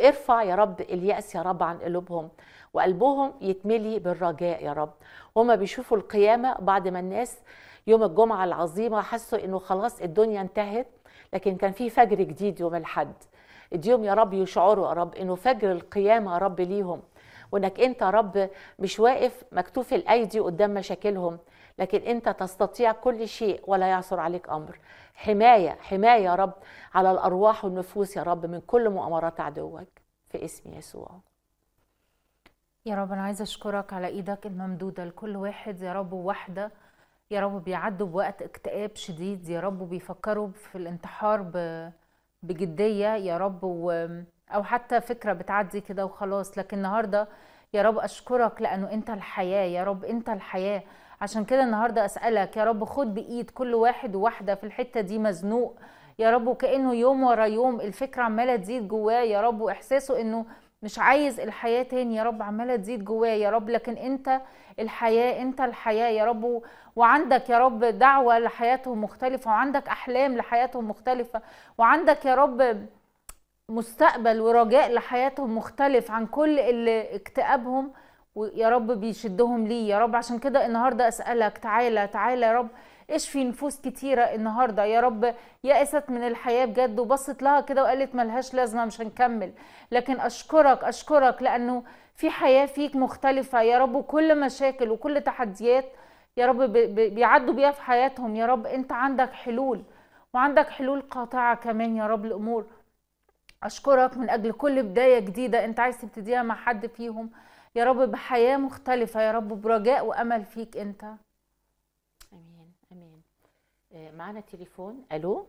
وارفع يا رب اليأس يا رب عن قلوبهم وقلبهم يتملي بالرجاء يا رب هما بيشوفوا القيامة بعد ما الناس يوم الجمعة العظيمة حسوا انه خلاص الدنيا انتهت لكن كان في فجر جديد يوم الحد اديهم يا رب يشعروا يا رب انه فجر القيامة يا رب ليهم وانك انت يا رب مش واقف مكتوف الايدي قدام مشاكلهم لكن انت تستطيع كل شيء ولا يعثر عليك امر حمايه حمايه يا رب على الارواح والنفوس يا رب من كل مؤامرات عدوك في اسم يسوع يا رب انا عايزه اشكرك على ايدك الممدوده لكل واحد يا رب وواحده يا رب بيعدوا بوقت اكتئاب شديد يا رب بيفكروا في الانتحار ب... بجديه يا رب و... او حتى فكره بتعدي كده وخلاص لكن النهارده يا رب اشكرك لانه انت الحياه يا رب انت الحياه عشان كده النهارده اسالك يا رب خد بايد كل واحد وواحده في الحته دي مزنوق يا رب وكانه يوم ورا يوم الفكره عماله تزيد جواه يا رب واحساسه انه مش عايز الحياه تاني يا رب عماله تزيد جواه يا رب لكن انت الحياه انت الحياه يا رب وعندك يا رب دعوه لحياتهم مختلفه وعندك احلام لحياتهم مختلفه وعندك يا رب مستقبل ورجاء لحياتهم مختلف عن كل اللي اكتئابهم ويا رب بيشدهم ليه يا رب عشان كده النهارده اسالك تعالى تعالى يا رب اشفي نفوس كتيرة النهاردة يا رب يأست من الحياة بجد وبصت لها كده وقالت ملهاش لازمة مش هنكمل لكن أشكرك أشكرك لأنه في حياة فيك مختلفة يا رب وكل مشاكل وكل تحديات يا رب بيعدوا بيها في حياتهم يا رب أنت عندك حلول وعندك حلول قاطعة كمان يا رب الأمور أشكرك من أجل كل بداية جديدة أنت عايز تبتديها مع حد فيهم يا رب بحياة مختلفة يا رب برجاء وأمل فيك أنت امين امين آه، معانا تليفون الو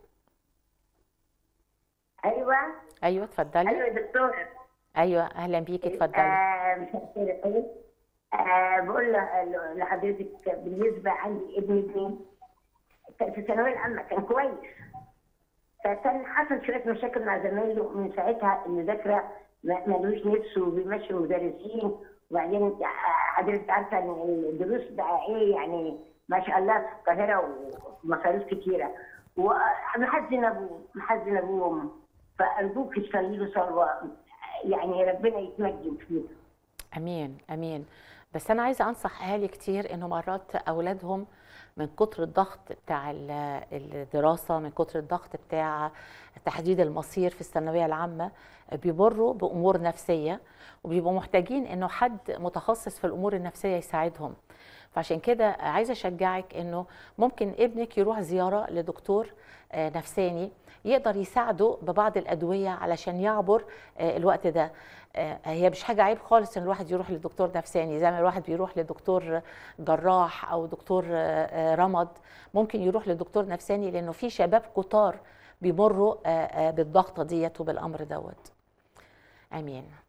ايوه ايوه اتفضلي ايوه يا دكتوره ايوه اهلا بيكي اتفضلي آه مساء الخير يا فندم. آه بقول ل- لحضرتك بالنسبه عندي ابني ابني كان في الثانويه العامه كان كويس فكان حصل شويه مشاكل مع زمايله من ساعتها المذاكره ما- ملوش نفس وبيمشي مدرسين وبعدين انت حضرتك عارفه ان الدروس بقى ايه يعني ما شاء الله في القاهره ومصاريف كتيره ومحزن ابوه محزن ابوه وامه فارجوك تصلي له صلوه يعني ربنا يتمجد فيه امين امين بس انا عايزه انصح اهالي كتير انه مرات اولادهم من كتر الضغط بتاع ال- الدراسه من كتر الضغط بتاع تحديد المصير في الثانويه العامه بيمروا بامور نفسيه وبيبقوا محتاجين انه حد متخصص في الامور النفسيه يساعدهم فعشان كده عايزه اشجعك انه ممكن ابنك يروح زياره لدكتور آه، نفساني يقدر يساعده ببعض الادويه علشان يعبر آه، الوقت ده آه، هي مش حاجه عيب خالص ان الواحد يروح لدكتور نفساني زي ما الواحد بيروح لدكتور جراح او دكتور آه، آه، رمد ممكن يروح لدكتور نفساني لانه في شباب كتار بيمروا آه، آه، بالضغطه ديت وبالامر دوت امين